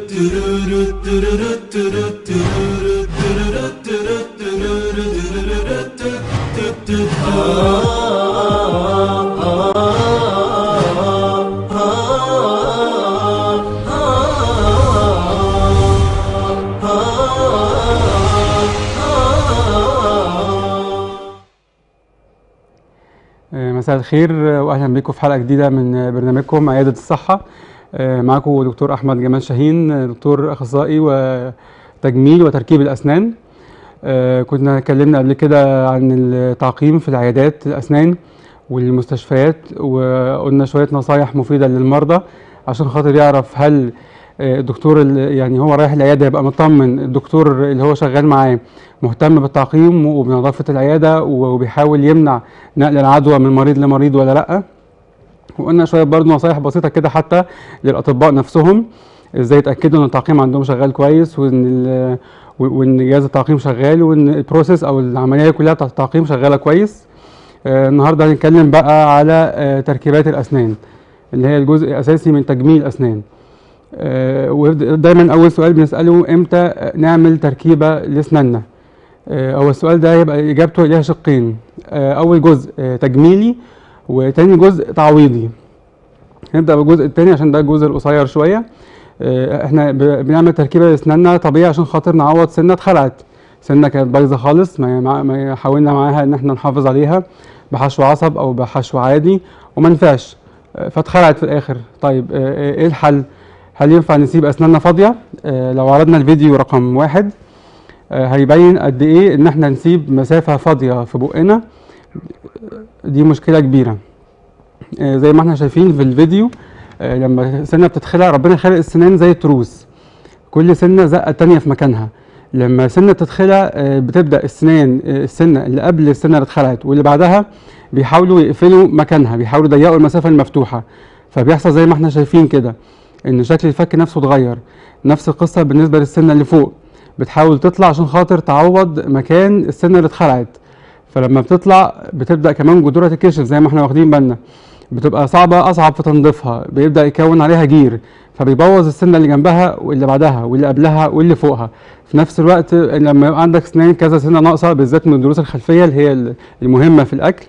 مساء الخير واهلا بكم في حلقه جديده من برنامجكم عياده الصحه معاكم دكتور احمد جمال شاهين دكتور اخصائي وتجميل وتركيب الاسنان كنا اتكلمنا قبل كده عن التعقيم في العيادات الاسنان والمستشفيات وقلنا شويه نصايح مفيده للمرضى عشان خاطر يعرف هل الدكتور يعني هو رايح العياده يبقى مطمن الدكتور اللي هو شغال معاه مهتم بالتعقيم وبنظافه العياده وبيحاول يمنع نقل العدوى من مريض لمريض ولا لا وقلنا شويه برضه نصايح بسيطه كده حتى للاطباء نفسهم ازاي يتاكدوا ان التعقيم عندهم شغال كويس وان وان جهاز التعقيم شغال وان البروسيس او العمليه كلها بتاعت التعقيم شغاله كويس آه النهارده هنتكلم بقى على آه تركيبات الاسنان اللي هي الجزء الاساسي من تجميل الاسنان آه ودايما اول سؤال بنساله امتى نعمل تركيبه لاسناننا هو السؤال ده هيبقى اجابته ليها شقين اول جزء تجميلي وتاني جزء تعويضي نبدا بالجزء التاني عشان ده الجزء القصير شويه احنا بنعمل تركيبه لاسناننا طبيعي عشان خاطر نعوض سنه اتخلعت سنه كانت بايظه خالص ما, ما حاولنا معاها ان احنا نحافظ عليها بحشو عصب او بحشو عادي وما نفعش فاتخلعت في الاخر طيب ايه الحل هل ينفع نسيب اسناننا فاضيه لو عرضنا الفيديو رقم واحد هيبين قد ايه ان احنا نسيب مسافه فاضيه في بقنا دي مشكله كبيره زي ما احنا شايفين في الفيديو لما سنه بتتخلع ربنا خلق السنان زي التروس كل سنه زقه تانية في مكانها لما سنه بتتخلع بتبدا السنان السنه اللي قبل السنه اللي اتخلعت واللي بعدها بيحاولوا يقفلوا مكانها بيحاولوا يضيقوا المسافه المفتوحه فبيحصل زي ما احنا شايفين كده ان شكل الفك نفسه اتغير نفس القصه بالنسبه للسنه اللي فوق بتحاول تطلع عشان خاطر تعوض مكان السنه اللي اتخلعت فلما بتطلع بتبدا كمان جذورها تتكشف زي ما احنا واخدين بالنا بتبقى صعبه اصعب في تنظيفها بيبدا يكون عليها جير فبيبوظ السنه اللي جنبها واللي بعدها واللي قبلها واللي فوقها في نفس الوقت لما يبقى عندك سنان كذا سنه ناقصه بالذات من الضروس الخلفيه اللي هي المهمه في الاكل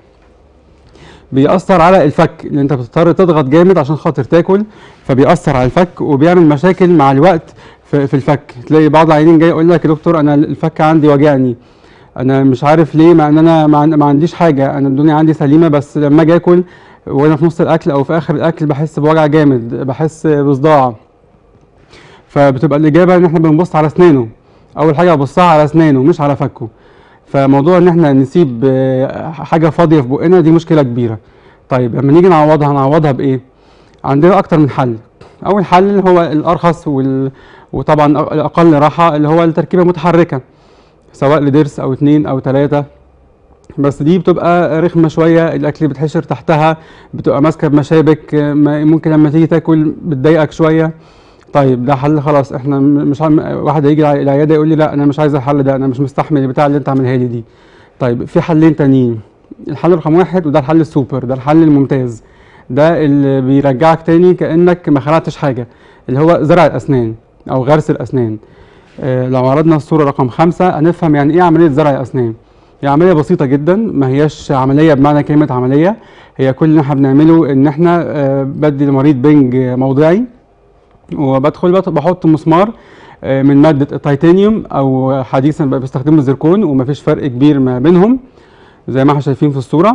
بيأثر على الفك لان انت بتضطر تضغط جامد عشان خاطر تاكل فبيأثر على الفك وبيعمل مشاكل مع الوقت في الفك تلاقي بعض العيانين جاي يقول لك يا دكتور انا الفك عندي وجعني انا مش عارف ليه مع ان انا ما عنديش حاجه انا الدنيا عندي سليمه بس لما اجي اكل وانا في نص الاكل او في اخر الاكل بحس بوجع جامد بحس بصداع فبتبقى الاجابه ان احنا بنبص على اسنانه اول حاجه ببصها على اسنانه مش على فكه فموضوع ان احنا نسيب حاجه فاضيه في بقنا دي مشكله كبيره طيب لما نيجي نعوضها نعوضها بايه عندنا اكتر من حل اول حل اللي هو الارخص وال... وطبعا الاقل راحه اللي هو التركيبه المتحركه سواء لضرس او اتنين او تلاته بس دي بتبقى رخمه شويه الاكل اللي بتحشر تحتها بتبقى ماسكه بمشابك ممكن لما تيجي تاكل بتضايقك شويه طيب ده حل خلاص احنا مش عم... واحد هيجي العياده يقول لي لا انا مش عايز الحل ده انا مش مستحمل البتاع اللي انت عاملها لي دي طيب في حلين تانيين الحل رقم واحد وده الحل السوبر ده الحل الممتاز ده اللي بيرجعك تاني كانك ما خلعتش حاجه اللي هو زرع الاسنان او غرس الاسنان اه لو عرضنا الصوره رقم خمسة هنفهم يعني ايه عمليه زرع الاسنان هي عمليه بسيطه جدا ما هياش عمليه بمعنى كلمه عمليه هي كل اللي احنا بنعمله ان احنا اه بدي المريض بنج موضعي وبدخل بحط مسمار اه من ماده التيتانيوم او حديثا بقى بيستخدموا الزركون ومفيش فرق كبير ما بينهم زي ما احنا شايفين في الصوره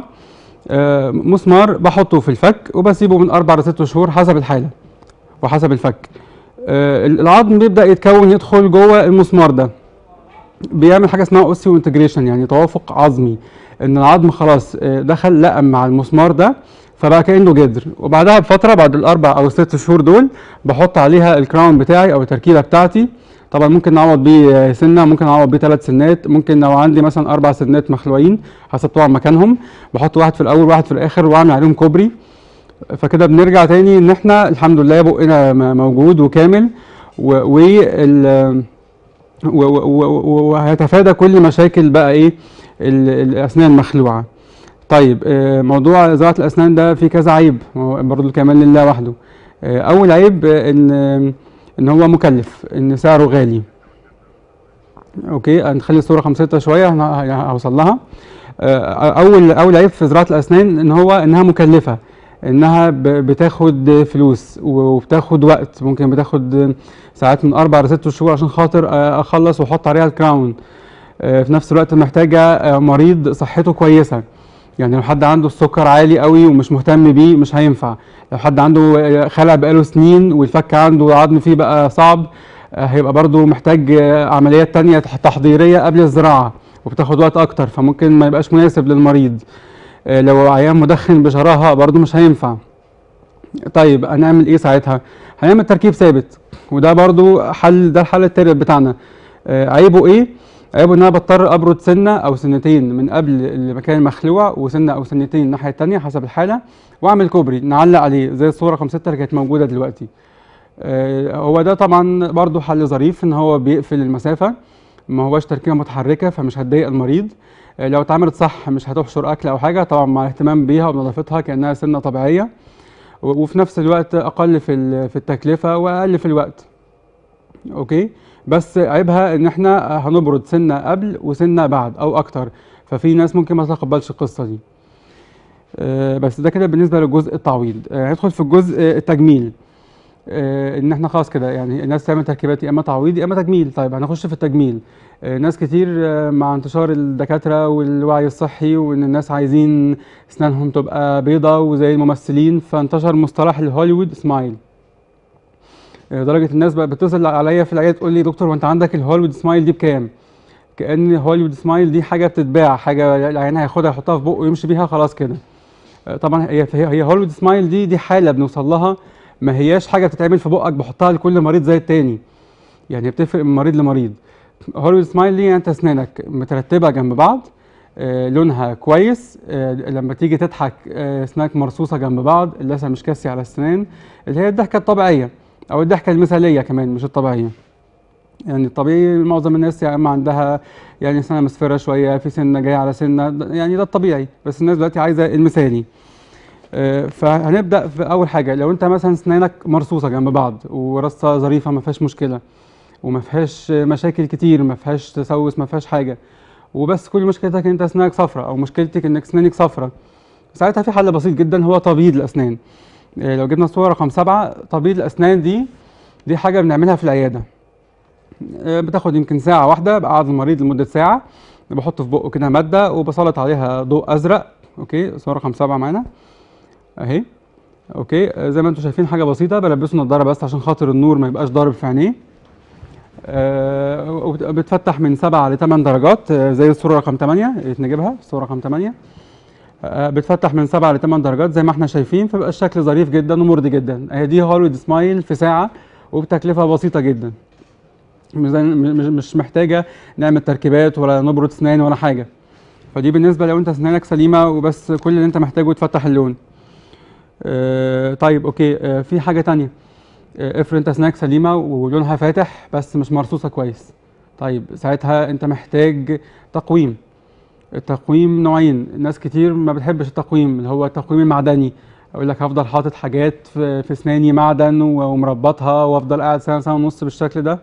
مسمار بحطه في الفك وبسيبه من اربع لست شهور حسب الحاله وحسب الفك العظم بيبدا يتكون يدخل جوه المسمار ده بيعمل حاجه اسمها اوسيو انتجريشن يعني توافق عظمي ان العظم خلاص دخل لقم مع المسمار ده فبقى كانه جدر وبعدها بفتره بعد الاربع او الست شهور دول بحط عليها الكراون بتاعي او التركيبه بتاعتي طبعا ممكن نعوض بيه سنه ممكن نعوض بيه ثلاث سنات ممكن لو عندي مثلا اربع سنات مخلوعين حسب طبعا مكانهم بحط واحد في الاول وواحد في الاخر واعمل عليهم كوبري فكده بنرجع تاني ان احنا الحمد لله بقنا موجود وكامل وال وهيتفادى كل مشاكل بقى ايه الاسنان المخلوعه طيب موضوع زراعه الاسنان ده فيه كذا عيب برضه الكمال لله وحده اول عيب ان ان هو مكلف ان سعره غالي اوكي هنخلي الصوره 5 شويه هن- ه- هوصل لها آه، اول اول عيب في زراعه الاسنان ان هو انها مكلفه انها ب- بتاخد فلوس وبتاخد وقت ممكن بتاخد ساعات من اربع لست شهور عشان خاطر آه، اخلص واحط عليها الكراون آه، في نفس الوقت محتاجه آه، مريض صحته كويسه يعني لو حد عنده السكر عالي قوي ومش مهتم بيه مش هينفع لو حد عنده آه، خلع بقاله سنين والفك عنده العظم فيه بقى صعب آه، هيبقى برضو محتاج آه، عمليات تانية تح- تحضيرية قبل الزراعة وبتاخد وقت أكتر فممكن ما يبقاش مناسب للمريض آه، لو عيان مدخن بشراهة برضو مش هينفع طيب هنعمل ايه ساعتها هنعمل تركيب ثابت وده برضو حل ده الحل التالت بتاعنا آه، عيبه ايه عيبه ان انا بضطر ابرد سنه او سنتين من قبل المكان المخلوع وسنه او سنتين الناحيه التانية حسب الحاله واعمل كوبري نعلق عليه زي الصوره 5 اللي كانت موجوده دلوقتي آه، هو ده طبعا برضو حل ظريف ان هو بيقفل المسافه ما هوش تركيبه متحركه فمش هتضايق المريض آه، لو اتعملت صح مش هتحشر اكل او حاجه طبعا مع الاهتمام بيها وبنظافتها كانها سنه طبيعيه و- وفي نفس الوقت اقل في ال- في التكلفه واقل في الوقت اوكي بس عيبها ان احنا هنبرد سنه قبل وسنه بعد او اكتر ففي ناس ممكن ما تتقبلش القصه دي آه، بس ده كده بالنسبه للجزء التعويض آه، هندخل في الجزء التجميل آه، ان احنا خلاص كده يعني الناس تعمل تركيبات يا اما تعويض يا اما تجميل طيب هنخش في التجميل آه، ناس كتير آه، مع انتشار الدكاتره والوعي الصحي وان الناس عايزين اسنانهم تبقى بيضة وزي الممثلين فانتشر مصطلح الهوليوود سمايل آه، لدرجه الناس بقى بتتصل عليا في العياده تقول لي دكتور وانت عندك الهوليوود سمايل دي بكام كان هوليوود سمايل دي حاجه بتتباع حاجه العيان هياخدها يحطها في بقه ويمشي بيها خلاص كده آه، طبعا هي هي هي هوليوود سمايل دي دي حاله بنوصل لها ما هياش حاجه بتتعمل في بقك بحطها لكل مريض زي التاني يعني بتفرق من مريض لمريض هوليوود سمايل دي يعني انت اسنانك مترتبه جنب بعض آه، لونها كويس آه، لما تيجي تضحك آه، اسنانك مرصوصه جنب بعض اللثه مش كاسيه على السنان اللي هي الضحكه الطبيعيه او الضحكه المثاليه كمان مش الطبيعيه يعني الطبيعي معظم الناس يا اما عندها يعني سنه مسفره شويه في سنه جايه على سنه ده- يعني ده الطبيعي بس الناس دلوقتي عايزه المثالي آه، فهنبدا في اول حاجه لو انت مثلا اسنانك مرصوصه جنب بعض ورصه ظريفه ما فيهاش مشكله وما فيهاش مشاكل كتير ما فيهاش تسوس ما فيهاش حاجه وبس كل مشكلتك انت اسنانك صفراء او مشكلتك انك اسنانك صفراء ساعتها في حل بسيط جدا هو تبييض الاسنان آه، لو جبنا الصوره رقم سبعة تبييض الاسنان دي دي حاجه بنعملها في العياده آه، بتاخد يمكن ساعه واحده بقعد المريض لمده ساعه بحط في بقه كده ماده وبسلط عليها ضوء ازرق اوكي صوره رقم سبعة معانا اهي اوكي آه، زي ما انتم شايفين حاجه بسيطه بلبسه نضاره بس عشان خاطر النور ما يبقاش ضارب في عينيه آه، وبت- بتفتح من 7 ل 8 درجات آه، زي الصوره رقم 8 يا ريت نجيبها الصوره رقم 8 آه، بتفتح من 7 ل 8 درجات زي ما احنا شايفين فبيبقى الشكل ظريف جدا ومرضي جدا اهي دي هوليوود سمايل في ساعه وبتكلفه بسيطه جدا مش زي- مش مش محتاجه نعمل تركيبات ولا نبرد اسنان ولا حاجه فدي بالنسبه لو انت اسنانك سليمه وبس كل اللي انت محتاجه تفتح اللون آه، طيب اوكي آه، في حاجه تانية آه، افرض انت اسنانك سليمه ولونها فاتح بس مش مرصوصه كويس طيب ساعتها انت محتاج تقويم التقويم نوعين ناس كتير ما بتحبش التقويم اللي هو التقويم المعدني اقول لك هفضل حاطط حاجات في في اسناني معدن و- ومربطها وافضل قاعد سنه سنه ونص بالشكل ده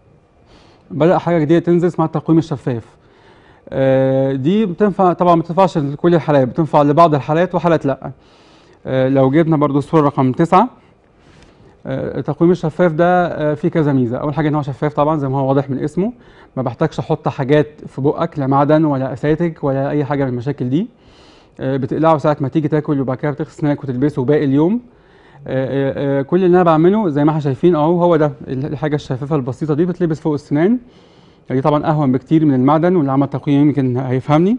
بدأ حاجه جديده تنزل اسمها التقويم الشفاف آه، دي بتنفع طبعا ما بتنفعش لكل الحالات بتنفع لبعض الحالات وحالات لا آه، لو جبنا برضو الصوره رقم تسعة آه، التقويم الشفاف ده آه، فيه كذا ميزه اول حاجه ان هو شفاف طبعا زي ما هو واضح من اسمه ما بحتاجش احط حاجات في بقك لا معدن ولا اساتك ولا اي حاجه من المشاكل دي آه، بتقلعه ساعه ما تيجي تاكل وبعد كده بتغسل سنانك وتلبسه باقي اليوم آه، آه، آه، كل اللي انا بعمله زي ما احنا شايفين اهو هو ده الحاجه الشفافه البسيطه دي بتلبس فوق السنان دي طبعا اهون بكتير من المعدن واللي عمل تقويم يمكن هيفهمني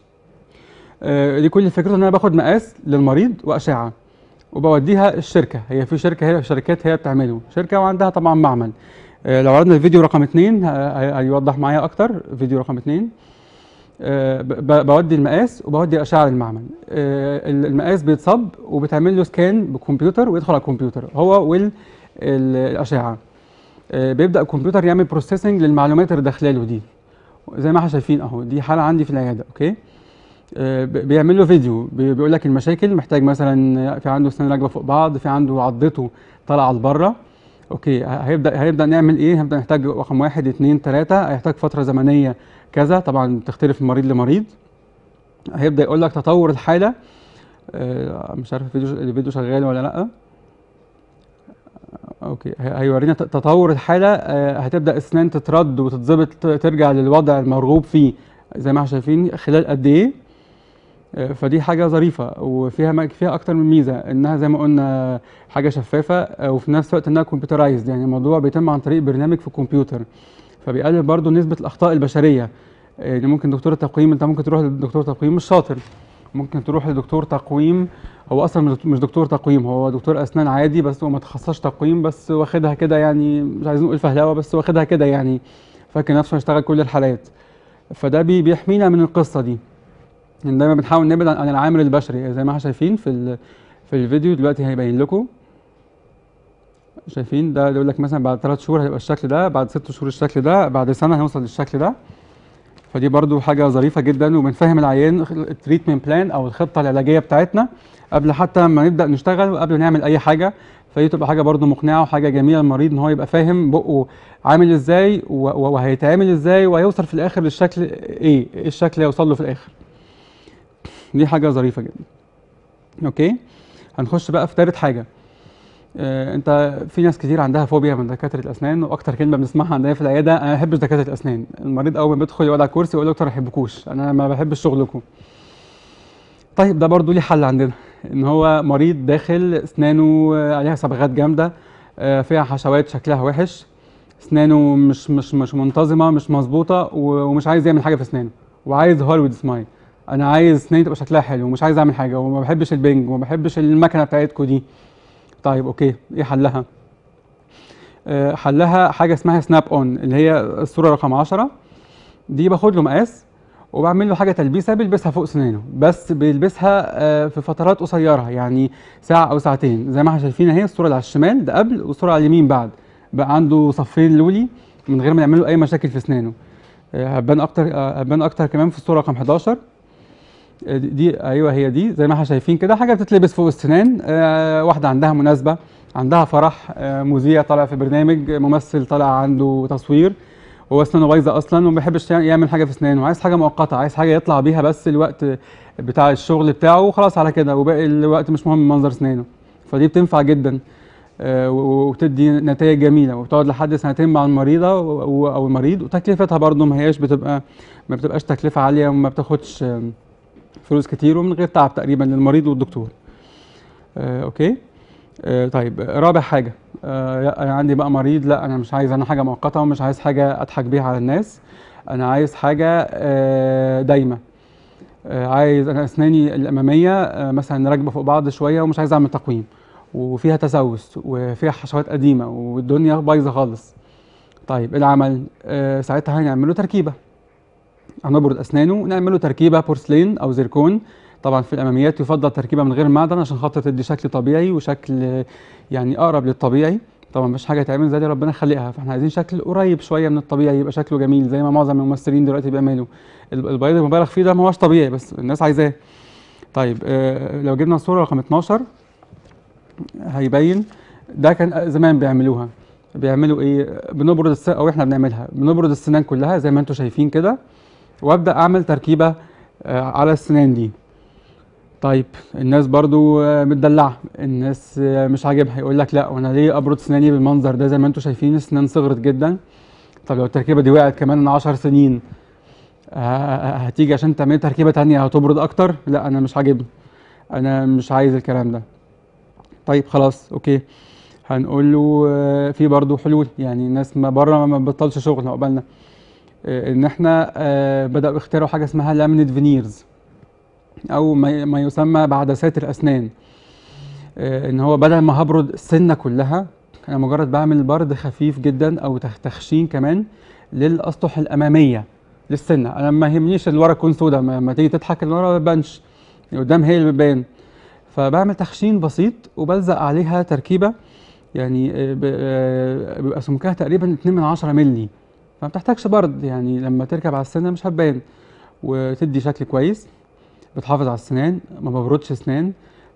آه، دي كل فكرته ان انا باخد مقاس للمريض واشعه وبوديها الشركه هي في شركه هي شركات هي بتعمله شركه وعندها طبعا معمل آه، لو عرضنا الفيديو رقم اتنين ه- ه- هيوضح معايا اكتر فيديو رقم اتنين آه، ب- ب- بودي المقاس وبودي اشعه للمعمل آه، ال- المقاس بيتصب وبتعمل له سكان بالكمبيوتر ويدخل على الكمبيوتر هو والاشعه بيبدا الكمبيوتر يعمل بروسيسنج للمعلومات اللي داخله له دي زي ما احنا شايفين اهو دي حاله عندي في العياده اوكي آه، ب- بيعمل له فيديو بي- بيقول لك المشاكل محتاج مثلا في عنده سنان راكبه فوق بعض في عنده عضته طالعه لبره اوكي ه- هيبدا هيبدا نعمل ايه هنبدا نحتاج رقم واحد اتنين تلاته هيحتاج فتره زمنيه كذا طبعا تختلف من مريض لمريض هيبدا يقول لك تطور الحاله آه، مش عارف الفيديو الفيديو شغال ولا لا اوكي هي- هيورينا ت- تطور الحاله آه، هتبدا الاسنان تترد وتتظبط ت- ترجع للوضع المرغوب فيه زي ما احنا شايفين خلال قد ايه آه، فدي حاجه ظريفه وفيها م- فيها اكتر من ميزه انها زي ما قلنا حاجه شفافه آه، وفي نفس الوقت انها كمبيوترايزد يعني الموضوع بيتم عن طريق برنامج في الكمبيوتر فبيقلل برضو نسبه الاخطاء البشريه آه، يعني ممكن دكتور التقويم انت ممكن تروح لدكتور تقويم مش شاطر ممكن تروح لدكتور تقويم هو اصلا مش دكتور- مش دكتور تقويم هو دكتور اسنان عادي بس هو ما تخصصش تقويم بس واخدها كده يعني مش عايزين نقول فهلاوه بس واخدها كده يعني فاكر نفسه هيشتغل كل الحالات فده بي- بيحمينا من القصه دي يعني دايما بنحاول نبعد عن عن العامل البشري زي ما احنا شايفين في ال- في الفيديو دلوقتي هيبين لكم شايفين ده يقول لك مثلا بعد ثلاث شهور هيبقى الشكل ده بعد ست شهور الشكل ده بعد سنه هنوصل للشكل ده فدي برضو حاجه ظريفه جدا وبنفهم العيان التريتمنت بلان او الخطه العلاجيه بتاعتنا قبل حتى ما نبدا نشتغل وقبل ما نعمل اي حاجه فدي تبقى حاجه برضو مقنعه وحاجه جميله للمريض ان هو يبقى فاهم بقه عامل ازاي و- و- وهيتعامل ازاي وهيوصل في الاخر للشكل ايه ايه الشكل اللي هيوصل له في الاخر دي حاجه ظريفه جدا اوكي هنخش بقى في تالت حاجه آه، انت في ناس كتير عندها فوبيا من دكاتره الاسنان واكتر كلمه بنسمعها عندنا في العياده انا ما بحبش دكاتره الاسنان المريض اول ما بيدخل يقعد على الكرسي يقول له دكتور ما بحبكوش انا ما بحبش شغلكم طيب ده برضو ليه حل عندنا ان هو مريض داخل اسنانه آه، عليها صبغات جامده آه، فيها حشوات شكلها وحش اسنانه مش مش مش منتظمه مش مظبوطه و- ومش عايز يعمل حاجه في اسنانه وعايز هوليوود سمايل انا عايز اسناني تبقى شكلها حلو ومش عايز اعمل حاجه وما بحبش البنج وما بحبش المكنه بتاعتكم دي طيب اوكي ايه حلها آه، حلها حاجه اسمها سناب اون اللي هي الصوره رقم 10 دي باخد له مقاس وبعمل له حاجه تلبيسه بيلبسها فوق سنانه بس بيلبسها آه، في فترات قصيره يعني ساعه او ساعتين زي ما احنا شايفين اهي الصوره اللي على الشمال ده قبل والصوره على اليمين بعد بقى عنده صفين لولي من غير ما يعمل له اي مشاكل في اسنانه آه، هتبان اكتر آه، هتبان اكتر كمان في الصوره رقم 11 آه، دي, دي ايوه هي دي زي ما احنا شايفين كده حاجه بتتلبس فوق السنان آه، واحده عندها مناسبه عندها فرح آه، مذيع طالع في برنامج ممثل طالع عنده تصوير هو اسنانه بايظه اصلا وما بيحبش يعمل حاجه في اسنانه عايز حاجه مؤقته عايز حاجه يطلع بيها بس الوقت بتاع الشغل بتاعه وخلاص على كده وباقي الوقت مش مهم منظر اسنانه فدي بتنفع جدا آه، و- وبتدي نتائج جميله وبتقعد لحد سنتين مع المريضه و- و- او المريض وتكلفتها برضه ما هياش بتبقى ما بتبقاش تكلفه عاليه وما بتاخدش آم، فلوس كتير ومن غير تعب تقريبا للمريض والدكتور آه، اوكي آه، طيب رابع حاجه آه، لا، انا عندي بقى مريض لا انا مش عايز انا حاجه مؤقته ومش عايز حاجه اضحك بيها على الناس انا عايز حاجه آه، دايمه آه، عايز انا اسناني الاماميه آه، مثلا راكبه فوق بعض شويه ومش عايز اعمل تقويم وفيها تسوس وفيها حشوات قديمه والدنيا بايظه خالص طيب إيه العمل آه، ساعتها هنعمل له تركيبه هنبرد اسنانه ونعمل له تركيبه بورسلين او زيركون طبعا في الاماميات يفضل تركيبه من غير معدن عشان خاطر تدي شكل طبيعي وشكل آه، يعني اقرب للطبيعي طبعا مش حاجه تعمل زي اللي ربنا خلقها فاحنا عايزين شكل قريب شويه من الطبيعي يبقى شكله جميل زي ما معظم الممثلين دلوقتي بيعملوا ال- البياض المبالغ فيه ده ما هوش طبيعي بس الناس عايزاه طيب آه، لو جبنا الصوره رقم 12 هيبين ده كان زمان بيعملوها بيعملوا ايه بنبرد الس... او احنا بنعملها بنبرد السنان كلها زي ما انتم شايفين كده وابدا اعمل تركيبه آه، على السنان دي طيب الناس برضو آه، متدلعه الناس آه، مش عاجبها يقول لك لا وانا ليه ابرد سناني بالمنظر ده زي ما انتم شايفين السنان صغرت جدا طب لو التركيبه دي وقعت كمان 10 سنين آه، هتيجي عشان تعمل تركيبه تانية هتبرد اكتر لا انا مش عاجبني انا مش عايز الكلام ده طيب خلاص اوكي هنقول له آه، في برضو حلول يعني الناس ما بره ما بتبطلش شغل عقبالنا آه، ان احنا آه، بداوا يخترعوا حاجه اسمها لامينيت فينيرز او ما ما يسمى بعدسات الاسنان آه، ان هو بدل ما هبرد السنه كلها انا مجرد بعمل برد خفيف جدا او تخ- تخشين كمان للاسطح الاماميه للسنه انا ما يهمنيش اللي ورا تكون سودا ما ما تيجي تضحك اللي ورا ما بتبانش اللي قدام هي اللي بتبان فبعمل تخشين بسيط وبلزق عليها تركيبه يعني آه، ب- آه، بيبقى سمكها تقريبا 2 من 10 مللي فما بتحتاجش برد يعني لما تركب على السنه مش هتبان وتدي شكل كويس بتحافظ على السنان ما ببردش اسنان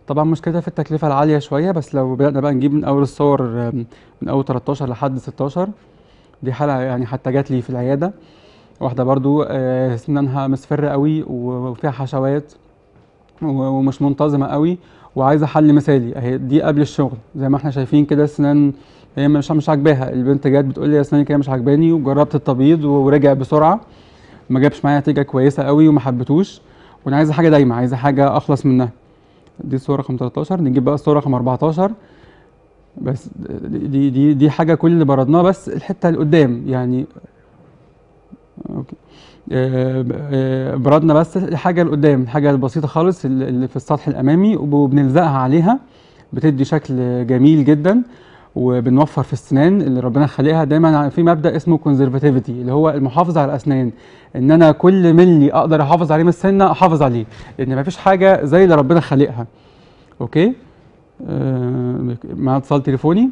طبعا مشكلتها في التكلفة العالية شوية بس لو بدأنا بقى نجيب من أول الصور آم، من أول 13 لحد 16 دي حالة يعني حتى جات لي في العيادة واحدة برضو آه، سنانها مصفرة قوي و- وفيها حشوات و- ومش منتظمة قوي وعايزة حل مثالي اهي دي قبل الشغل زي ما احنا شايفين كده السنان هي مش مش عاجباها البنت جت بتقول لي اسناني كده مش عاجباني وجربت التبييض ورجع بسرعة ما جابش معايا نتيجة كويسة قوي وما حبتوش وانا عايزة حاجة دايمة عايزة حاجة اخلص منها دي الصورة رقم 13 نجيب بقى الصورة رقم 14 بس دي دي دي حاجة كل اللي بردناه بس الحتة اللي قدام يعني اوكي آه، ب- آه، بردنا بس الحاجة اللي قدام الحاجة البسيطة خالص اللي اللي في السطح الأمامي وب- وبنلزقها عليها بتدي شكل جميل جدا وبنوفر في السنان اللي ربنا خلقها دايما في مبدأ اسمه كونزرفاتيفيتي اللي هو المحافظة على الأسنان إن أنا كل ملي أقدر أحافظ عليه من السنة أحافظ عليه لأن مفيش حاجة زي اللي ربنا خلقها أوكي آه، مع اتصال تليفوني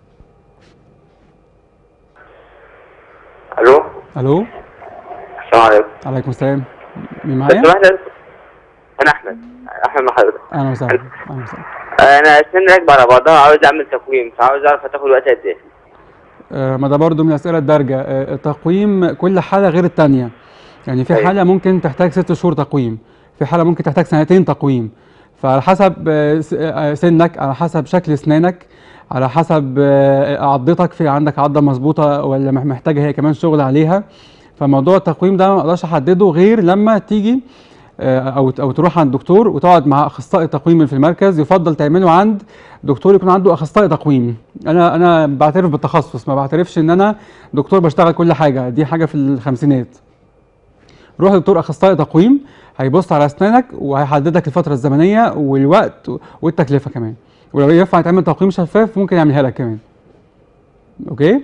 الو ألو السلام عليكم عليكم السلام مين بس معايا؟ واحدة انا احمد احمد مع حضرتك أهلا وسهلا أهلا وسهلا انا اسناني راكبه على بعضها عاوز اعمل تقويم فعاوز اعرف هتاخد وقت قد ايه آه، ما ده برضو من الأسئلة الدارجة آه، التقويم كل حالة غير التانية يعني في أيوة. حالة ممكن تحتاج ست شهور تقويم في حالة ممكن تحتاج سنتين تقويم فعلى حسب آه، س- آه، سنك على حسب شكل أسنانك على حسب آه، عضتك في عندك عضة مظبوطة ولا مح- محتاجة هي كمان شغل عليها فموضوع التقويم ده ما اقدرش احدده غير لما تيجي آه، او او تروح عند دكتور وتقعد مع اخصائي تقويم في المركز يفضل تعمله عند دكتور يكون عنده اخصائي تقويم انا انا بعترف بالتخصص ما بعترفش ان انا دكتور بشتغل كل حاجه دي حاجه في الخمسينات روح لدكتور اخصائي تقويم هيبص على اسنانك وهيحدد لك الفتره الزمنيه والوقت والتكلفه كمان ولو ينفع يتعمل تقويم شفاف ممكن يعملها لك كمان اوكي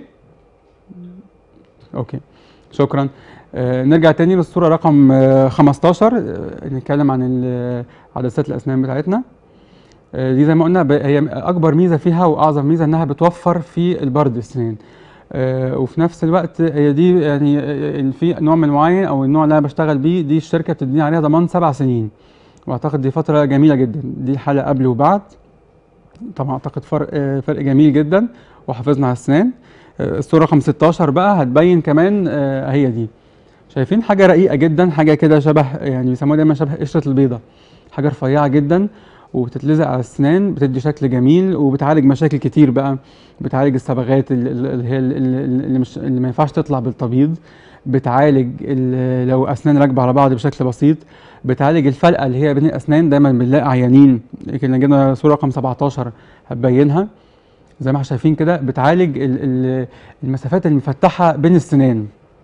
اوكي شكرا آه نرجع تاني للصوره رقم آه 15 آه نتكلم عن ال- عدسات الاسنان بتاعتنا آه، دي زي ما قلنا ب- هي اكبر ميزه فيها واعظم ميزه انها بتوفر في البرد السنان آه، وفي نفس الوقت هي دي يعني آه، في نوع من معين او النوع اللي انا بشتغل بيه دي الشركه بتديني عليها ضمان سبع سنين واعتقد دي فتره جميله جدا دي الحاله قبل وبعد طبعا اعتقد فرق آه، فرق جميل جدا وحافظنا على السنان آه، الصوره رقم 16 بقى هتبين كمان آه، هي دي شايفين حاجه رقيقه جدا حاجه كده شبه يعني بيسموها دايما شبه قشره البيضه حاجه رفيعه جدا وبتتلزق على السنان بتدي شكل جميل وبتعالج مشاكل كتير بقى بتعالج الصبغات ال- ال- اللي هي ال- ال- اللي مش اللي ما ينفعش تطلع بالتبييض بتعالج ال- لو اسنان راكبه على بعض بشكل بسيط بتعالج الفلقه اللي هي بين الاسنان دايما بنلاقي عيانين كنا جبنا صوره رقم 17 هتبينها زي ما احنا شايفين كده بتعالج ال- ال- المسافات المفتحه بين السنان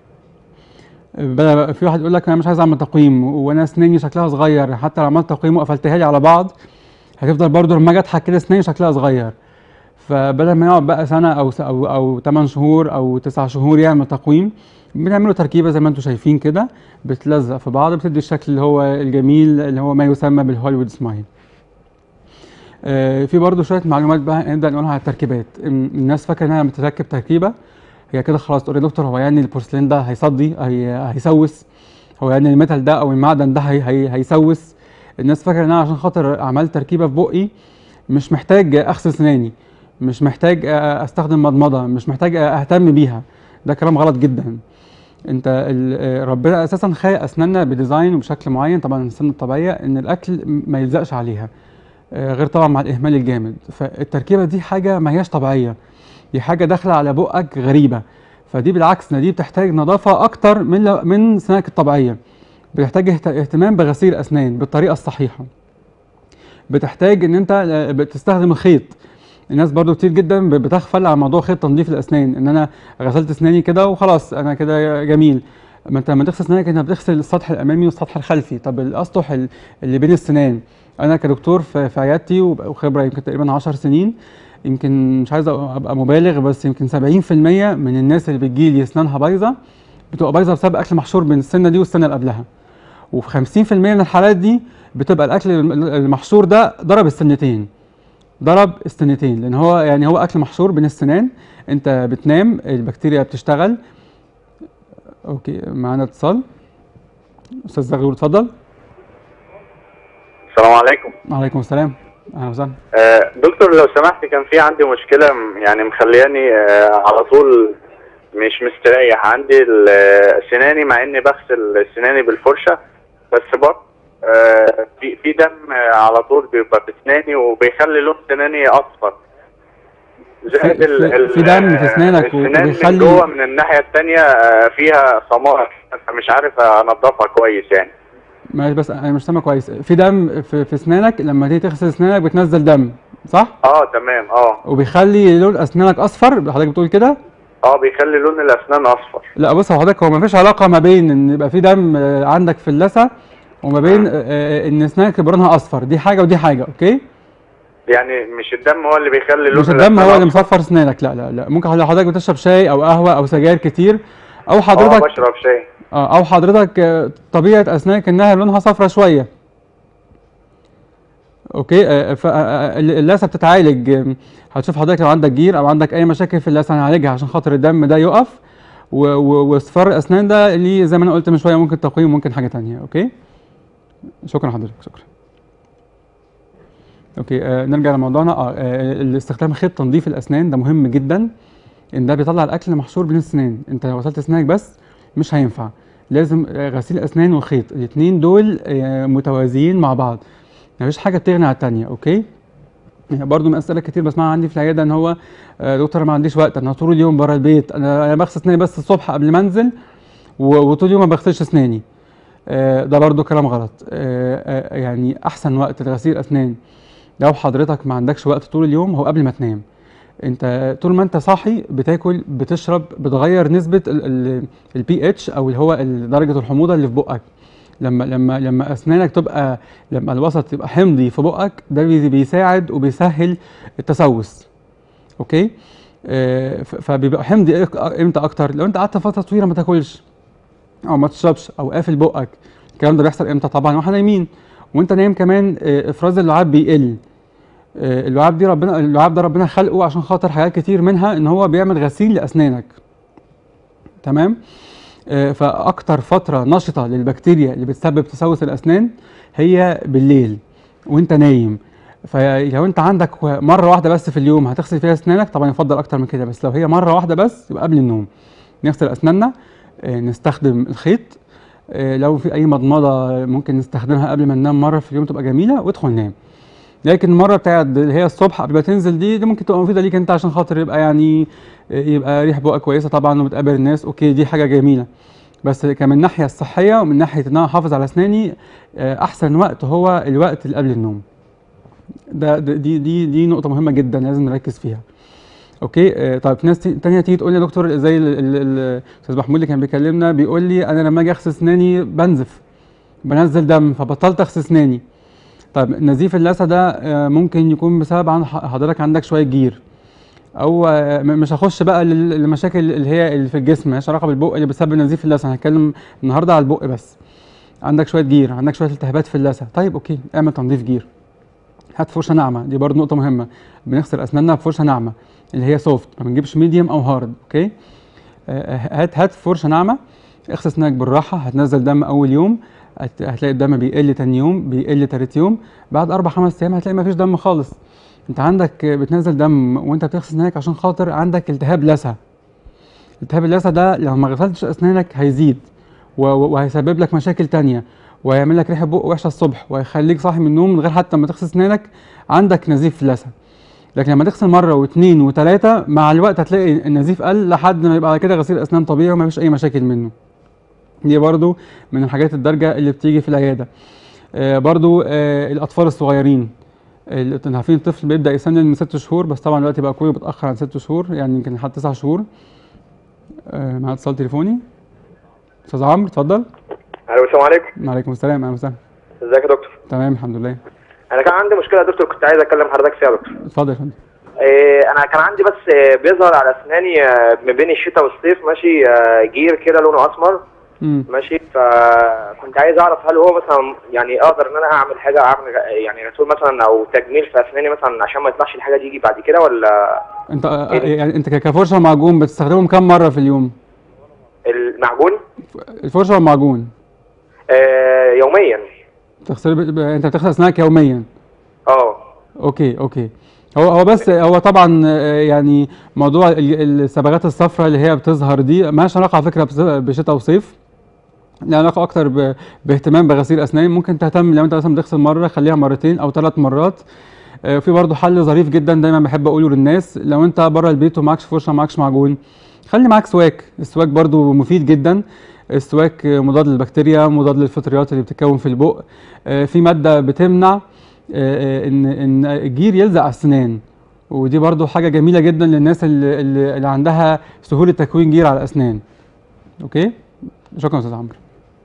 بدأ في واحد يقول لك انا مش عايز اعمل تقويم وانا اسناني شكلها صغير حتى لو عملت تقويم وقفلتها لي على بعض هتفضل برضو لما اجي اضحك كده اسناني شكلها صغير فبدل ما يقعد بقى سنه او س- او او 8 شهور او 9 شهور يعمل تقويم بنعمله تركيبه زي ما انتم شايفين كده بتلزق في بعض بتدي الشكل اللي هو الجميل اللي هو ما يسمى بالهوليوود سمايل آه، في برضو شويه معلومات بقى نبدا نقولها على التركيبات م- الناس فاكره انها بتركب تركيبه هي كده خلاص تقول يا دكتور هو يعني البورسلين ده هيصدي هي هيسوس هو يعني الميتال ده او المعدن ده هي هي هيسوس الناس فاكره ان انا عشان خاطر عملت تركيبه في بقي مش محتاج اغسل سناني مش محتاج آه، استخدم مضمضه مش محتاج آه، اهتم بيها ده كلام غلط جدا انت ال- آه، ربنا اساسا خلق اسناننا بديزاين وبشكل معين طبعا السن الطبيعيه ان الاكل ما يلزقش عليها آه، غير طبعا مع الاهمال الجامد فالتركيبه دي حاجه ما هياش طبيعيه دي حاجه داخله على بقك غريبه فدي بالعكس إن دي بتحتاج نظافه اكتر من لو- من سنانك الطبيعيه بتحتاج اهت- اهتمام بغسيل اسنان بالطريقه الصحيحه بتحتاج ان انت آه، بتستخدم الخيط الناس برضو كتير جدا ب- بتغفل على موضوع خيط تنظيف الاسنان ان انا غسلت اسناني كده وخلاص انا كده جميل ما انت لما تغسل اسنانك انت بتغسل السطح الامامي والسطح الخلفي طب الاسطح ال- اللي بين السنان انا كدكتور في في عيادتي وب- وخبره يمكن تقريبا 10 سنين يمكن مش عايز ابقى مبالغ بس يمكن 70% من الناس اللي بتجيلي اسنانها بايظه بتبقى بايظه بسبب اكل محشور بين السنه دي والسنه اللي قبلها وفي 50% من الحالات دي بتبقى الاكل الم- المحشور ده ضرب السنتين ضرب السنتين لان هو يعني هو اكل محشور بين السنان انت بتنام البكتيريا بتشتغل اوكي معانا اتصال استاذ زغلول اتفضل السلام عليكم وعليكم السلام اهلا وسهلا آه، دكتور لو سمحت كان في عندي مشكلة م- يعني مخلياني آه، على طول مش مستريح عندي ال- آه، سناني مع اني بغسل سناني بالفرشة بس برضه آه، في في دم آه، على طول بيبقى في سناني وبيخلي لون سناني اصفر زائد في- ال- في- ال- في دم في آه، أسنانك السنان وبيخلي- من جوه من الناحية التانية آه، فيها سمار مش عارف انضفها كويس يعني معلش بس انا مش سامع كويس في دم في, في اسنانك لما تيجي تغسل اسنانك بتنزل دم صح اه تمام اه وبيخلي لون اسنانك اصفر حضرتك بتقول كده اه بيخلي لون الاسنان اصفر لا بص هو حضرتك هو ما فيش علاقه ما بين ان يبقى في دم آه، عندك في اللثه وما بين آه، آه، ان اسنانك يبقى لونها اصفر دي حاجه ودي حاجه اوكي يعني مش الدم هو اللي بيخلي لون مش الدم هو الأسنان اللي مصفر اسنانك لا لا لا ممكن لو حضرتك بتشرب شاي او قهوه او سجاير كتير او اه حضرتك بشرب شاي آه، او حضرتك آه، طبيعه اسنانك انها لونها صفرة شويه اوكي آه، ف- آه، آه، اللثه بتتعالج آم، هتشوف حضرتك لو عندك جير او عندك اي مشاكل في اللثه هنعالجها عشان خاطر الدم ده يقف و- و- واصفار الاسنان ده ليه زي ما انا قلت من شويه ممكن تقويم ممكن حاجه تانية اوكي شكرا حضرتك شكرا اوكي آه نرجع لموضوعنا اه آه، استخدام خيط تنظيف الاسنان ده مهم جدا ان ده بيطلع الاكل اللي محشور بين السنان انت لو غسلت اسنانك بس مش هينفع لازم آه، غسيل الاسنان والخيط الاثنين دول آه، متوازيين مع بعض مفيش حاجه بتغني عن التانية اوكي يعني برضو من اسئله كتير بسمعها عندي في العياده ان هو آه، دكتور أنا ما عنديش وقت انا طول اليوم بره البيت انا انا بغسل اسناني بس الصبح قبل ما انزل و- وطول اليوم ما بغسلش اسناني آه، ده برضو كلام غلط آه، آه، يعني احسن وقت لغسيل الاسنان لو حضرتك ما عندكش وقت طول اليوم هو قبل ما تنام انت طول ما انت صاحي بتاكل بتشرب بتغير نسبه البي اتش او اللي هو ال- درجه الحموضه اللي في بقك لما لما لما اسنانك تبقى لما الوسط يبقى حمضي في بقك ده بي- بيساعد وبيسهل التسوس اوكي آه، ف- فبيبقى حمضي إيه- امتى اكتر لو انت قعدت فتره طويله ما تاكلش او ما تشربش او قافل بقك الكلام ده بيحصل امتى طبعا واحنا نايمين وانت نايم كمان آه، افراز اللعاب بيقل آه، اللعاب دي ربنا اللعاب ده ربنا خلقه عشان خاطر حاجات كتير منها ان هو بيعمل غسيل لاسنانك تمام آه، فاكتر فتره نشطه للبكتيريا اللي بتسبب تسوس الاسنان هي بالليل وانت نايم فلو انت عندك مره واحده بس في اليوم هتغسل فيها اسنانك طبعا يفضل اكتر من كده بس لو هي مره واحده بس يبقى قبل النوم نغسل اسناننا آه، نستخدم الخيط آه، لو في اي مضمضه ممكن نستخدمها قبل ما ننام مره في اليوم تبقى جميله وادخل نام لكن المره بتاعت اللي هي الصبح قبل ما تنزل دي دي ممكن تبقى مفيده ليك انت عشان خاطر يبقى يعني يبقى ريح بقى كويسه طبعا وبتقابل الناس اوكي دي حاجه جميله بس كمان من الناحيه الصحيه ومن ناحيه ان انا احافظ على اسناني آه، احسن وقت هو الوقت اللي قبل النوم ده ده- دي دي دي نقطه مهمه جدا لازم نركز فيها اوكي آه، طيب في ناس تي- تانية تيجي تقول لي يا دكتور زي ال- ال- ال- الاستاذ محمود اللي كان بيكلمنا بيقول لي انا لما اجي اغسل اسناني بنزف بنزل دم فبطلت اغسل اسناني طيب نزيف اللثه ده آه، ممكن يكون بسبب عن ح- حضرتك عندك شويه جير او آه، م- مش هخش بقى لل- للمشاكل اللي هي اللي في الجسم مالهاش علاقه بالبق اللي بتسبب نزيف اللثه هنتكلم النهارده على البق بس عندك شويه جير عندك شويه التهابات في اللثه طيب اوكي اعمل تنظيف جير هات فرشه ناعمه دي برضه نقطه مهمه بنغسل اسناننا بفرشه ناعمه اللي هي سوفت ما بنجيبش ميديوم او هارد اوكي آه، هات هات فرشه ناعمه اغسل اسنانك بالراحه هتنزل دم اول يوم هت- هتلاقي الدم بيقل تاني يوم بيقل تالت يوم بعد اربع خمس ايام هتلاقي مفيش دم خالص انت عندك بتنزل دم وانت بتغسل اسنانك عشان خاطر عندك التهاب لثه التهاب اللثه ده لو ما غسلتش اسنانك هيزيد و- و- وهيسبب لك مشاكل تانية وهيعمل لك ريحه بق وحشه الصبح وهيخليك صاحي من النوم من غير حتى ما تغسل اسنانك عندك نزيف في اللثه لكن لما تغسل مره واثنين وثلاثه مع الوقت هتلاقي النزيف قل لحد ما يبقى على كده غسيل اسنان طبيعي وما فيش اي مشاكل منه دي برضو من الحاجات الدارجه اللي بتيجي في العياده آه برضو آه الاطفال الصغيرين ال- انتوا عارفين الطفل بيبدا يسنن من ست شهور بس طبعا دلوقتي بقى كله بيتاخر عن ست شهور يعني يمكن لحد تسع شهور آه معايا اتصال تليفوني استاذ عمرو اتفضل الو السلام عليكم وعليكم السلام اهلا وسهلا ازيك يا دكتور تمام الحمد لله انا كان عندي مشكله يا دكتور كنت عايز اكلم حضرتك فيها يا دكتور اتفضل يا فندم إيه انا كان عندي بس إيه بيظهر على اسناني آه، ما بين الشتاء والصيف ماشي آه، جير كده لونه اسمر امم ماشي فكنت عايز اعرف هل هو مثلا يعني اقدر ان انا اعمل حاجه اعمل يعني غسول مثلا او تجميل في اسناني مثلا عشان ما يطلعش الحاجه دي يجي بعد كده ولا انت آه، يعني انت ك- كفرشه ومعجون بتستخدمهم كم مره في اليوم المعجون الفرشه والمعجون آه، يوميا تغسل ب... ب... انت بتغسل اسنانك يوميا اه اوكي اوكي هو هو بس هو طبعا آه، يعني موضوع ال- الصبغات الصفراء اللي هي بتظهر دي مالهاش علاقه على فكره بس- بشتاء وصيف لها علاقه اكتر ب- باهتمام بغسيل اسنان ممكن تهتم لو انت مثلا بتغسل مره خليها مرتين او ثلاث مرات آه، في برضه حل ظريف جدا دايما بحب اقوله للناس لو انت بره البيت ومعكش فرشه معكش معجون خلي معاك سواك السواك برضه مفيد جدا السواك آه، مضاد للبكتيريا مضاد للفطريات اللي بتتكون في البق آه، في ماده بتمنع آه، آه، ان ان الجير يلزق على السنان ودي برضو حاجه جميله جدا للناس اللي, اللي اللي عندها سهوله تكوين جير على الاسنان اوكي شكرا استاذ عمرو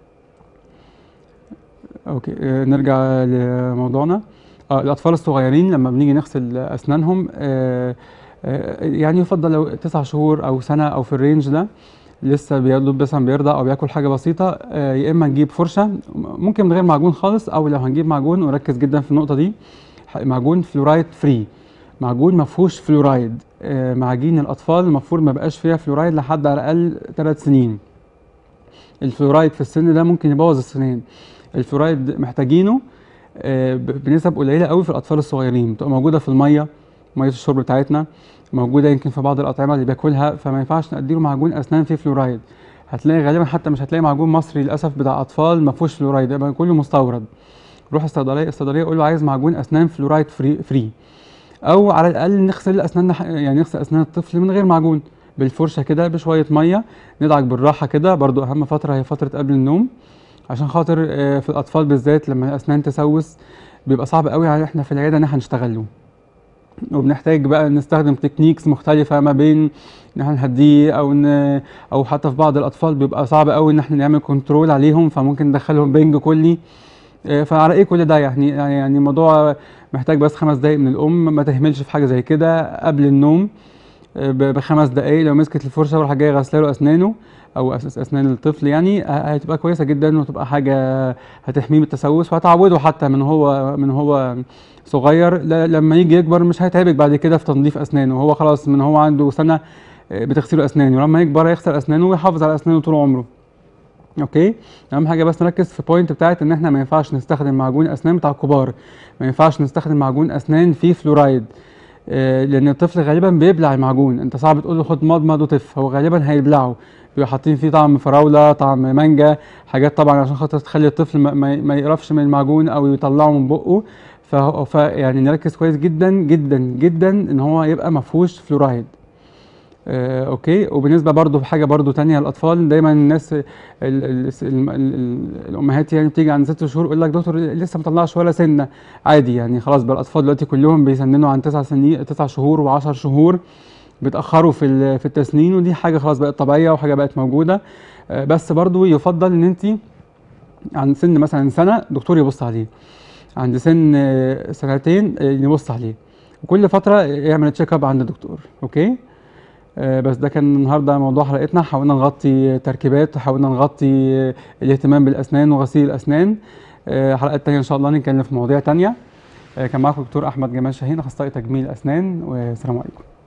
اوكي آه، نرجع لموضوعنا آه الاطفال الصغيرين لما بنيجي نغسل اسنانهم آه آه يعني يفضل لو تسع شهور او سنه او في الرينج ده لسه بيطلب مثلا بيرضع او بياكل حاجه بسيطه آه يا اما نجيب فرشه ممكن من غير معجون خالص او لو هنجيب معجون وركز جدا في النقطه دي معجون فلورايد فري معجون ما فيهوش فلورايد آه، معاجين الاطفال المفروض ما بقاش فيها فلورايد لحد على الاقل 3 سنين الفلورايد في السن ده ممكن يبوظ السنان الفلورايد محتاجينه آه، ب- بنسب قليله قوي في الاطفال الصغيرين بتبقى موجوده في الميه ميه الشرب بتاعتنا موجوده يمكن في بعض الاطعمه اللي بياكلها فما ينفعش نديله معجون اسنان فيه فلورايد هتلاقي غالبا حتى مش هتلاقي معجون مصري للاسف بتاع اطفال ما فيهوش فلورايد يبقى كله مستورد روح الصيدليه الصيدليه قول له عايز معجون اسنان فلورايد فري فري او على الاقل نغسل اسناننا ح- يعني نغسل اسنان الطفل من غير معجون بالفرشه كده بشويه ميه ندعك بالراحه كده برضو اهم فتره هي فتره قبل النوم عشان خاطر آه، في الاطفال بالذات لما الاسنان تسوس بيبقى صعب قوي على احنا في العياده ان احنا نشتغل له وبنحتاج بقى نستخدم تكنيكس مختلفة ما بين ان احنا نهديه او ن... او حتى في بعض الاطفال بيبقى صعب قوي ان احنا نعمل كنترول عليهم فممكن ندخلهم بنج كلي آه، فعلى ايه كل ده يعني يعني يعني الموضوع محتاج بس خمس دقايق من الام ما تهملش في حاجه زي كده قبل النوم آه، ب- بخمس دقايق لو مسكت الفرشه وراح جاي غسله له اسنانه او أس- اسنان الطفل يعني ه- هتبقى كويسه جدا وتبقى حاجه هتحميه من التسوس وهتعوده حتى من هو من هو صغير ل- لما يجي يكبر مش هيتعبك بعد كده في تنظيف اسنانه هو خلاص من هو عنده سنه آه، بتغسله اسنانه ولما يكبر يغسل اسنانه ويحافظ على اسنانه طول عمره اوكي اهم حاجه بس نركز في بوينت بتاعت ان احنا ما ينفعش نستخدم معجون اسنان بتاع الكبار ما ينفعش نستخدم معجون اسنان فيه فلورايد آه، لان الطفل غالبا بيبلع المعجون انت صعب تقول له خد مضمض وطف هو غالبا هيبلعه بيبقوا حاطين فيه طعم فراوله طعم مانجا حاجات طبعا عشان خاطر تخلي الطفل ما, ما ما يقرفش من المعجون او يطلعه من بقه فهو ف يعني نركز كويس جدا جدا جدا ان هو يبقى ما فيهوش فلورايد آه، اوكي وبالنسبه برضو في حاجه برضو تانية للاطفال دايما الناس ال ال ال ال ال الامهات يعني بتيجي عند ست شهور يقول لك دكتور لسه ما طلعش ولا سنه عادي يعني خلاص بقى الاطفال دلوقتي كلهم بيسننوا عن تسع سنين تسع شهور و10 شهور بيتاخروا في ال- في التسنين ودي حاجه خلاص بقت طبيعيه وحاجه بقت موجوده آه، بس برضو يفضل ان انت عند سن مثلا سنه دكتور يبص عليه عند سن آه، سنتين آه، يبص عليه وكل فتره يعمل تشيك اب عند الدكتور اوكي آه، بس ده كان النهارده موضوع حلقتنا حاولنا نغطي تركيبات حاولنا نغطي آه، الاهتمام بالاسنان وغسيل الاسنان آه، حلقات تانية ان شاء الله نتكلم في مواضيع تانية آه، كان معاكم دكتور احمد جمال شاهين اخصائي تجميل اسنان والسلام عليكم